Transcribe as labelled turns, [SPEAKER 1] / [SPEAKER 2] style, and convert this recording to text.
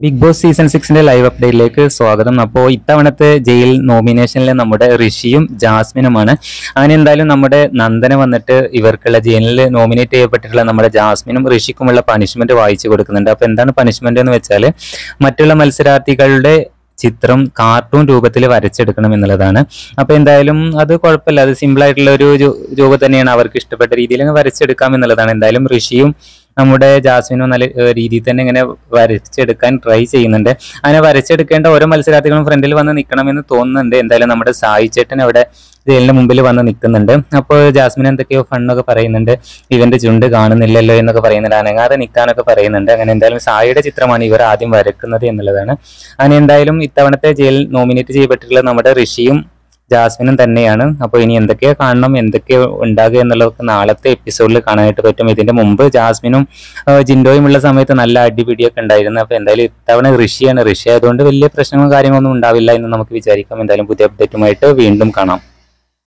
[SPEAKER 1] big Boss season സിക്സിന്റെ live അപ്ഡേറ്റിലേക്ക് സ്വാഗതം അപ്പോൾ ഇത്തവണത്തെ ജയിൽ നോമിനേഷനിൽ നമ്മുടെ ഋഷിയും ജാസ്മിനുമാണ് അങ്ങനെ എന്തായാലും നമ്മുടെ നന്ദന വന്നിട്ട് ഇവർക്കുള്ള ജയിലിൽ നോമിനേറ്റ് ചെയ്യപ്പെട്ടിട്ടുള്ള നമ്മുടെ ജാസ്മിനും ഋഷിക്കുമുള്ള പണിഷ്മെന്റ് വായിച്ചു കൊടുക്കുന്നുണ്ട് അപ്പോൾ എന്താണ് പണിഷ്മെന്റ് എന്ന് വെച്ചാൽ മറ്റുള്ള മത്സരാർത്ഥികളുടെ ചിത്രം കാർട്ടൂൺ രൂപത്തിൽ വരച്ചെടുക്കണം എന്നുള്ളതാണ് അപ്പൊ എന്തായാലും അത് കുഴപ്പമില്ല അത് സിമ്പിൾ ആയിട്ടുള്ള ഒരു ജോ- ജോബ് തന്നെയാണ് അവർക്ക് ഇഷ്ടപ്പെട്ട രീതിയിൽ അങ്ങ് വരച്ചെടുക്കാം എന്നുള്ളതാണ് എന്തായാലും ഋഷിയും നമ്മുടെ ജാസ്മിനും നല്ല ഏഹ്, രീതിയിൽ തന്നെ ഇങ്ങനെ വരച്ചെടുക്കാൻ ട്രൈ ചെയ്യുന്നുണ്ട് അങ്ങനെ വരച്ചെടുക്കേണ്ട ഓരോ മത്സരാർത്ഥികളും ഫ്രണ്ടിൽ വന്ന് നിൽക്കണമെന്ന് തോന്നുന്നുണ്ട് എന്തായാലും നമ്മുടെ സായി ചേട്ടൻ അവിടെ ജയിലിന്റെ മുമ്പിൽ വന്ന് നിൽക്കുന്നുണ്ട് അപ്പോൾ ജാസ്മിൻ എന്തൊക്കെയോ ഫണ്ണൊക്കെ പറയുന്നുണ്ട് ഇവന്റെ ചുണ്ട് കാണുന്നില്ലല്ലോ എന്നൊക്കെ പറയുന്നുണ്ട് അനങ്ങാതെ നിൽക്കാനൊക്കെ പറയുന്നുണ്ട് അങ്ങനെ എന്തായാലും സായിയുടെ ചിത്രമാണ് ഇവർ ആദ്യം വരക്കുന്നത് എന്നുള്ളതാണ് അങ്ങനെ എന്തായാലും ഇത്തവണത്തെ ജയിൽ നോമിനേറ്റ് ചെയ്യപ്പെട്ടിട്ടുള്ള നമ്മുടെ ഋഷിയും ജാസ്മിനും തന്നെയാണ് അപ്പോൾ ഇനി എന്തൊക്കെ കാണണം എന്തൊക്കെ ഉണ്ടാകുക എന്നുള്ളതൊക്കെ നാളത്തെ എപ്പിസോഡിൽ കാണാനായിട്ട് പറ്റും ഇതിന്റെ മുമ്പ് ജാസ്മിനും ആ, ജിൻഡോയും ഉള്ള സമയത്ത് നല്ല അടിപിടിയൊക്കെ ഉണ്ടായിരുന്നു അപ്പോൾ എന്തായാലും ഇത്തവണ ഋഷിയാണ് ഋഷി ആയതുകൊണ്ട് വലിയ പ്രശ്നങ്ങളും കാര്യങ്ങളൊന്നും ഉണ്ടാവില്ല എന്ന് നമുക്ക് വിചാരിക്കാം എന്തായാലും പുതിയ അപ്ഡേറ്റുമായിട്ട് വീണ്ടും കാണാം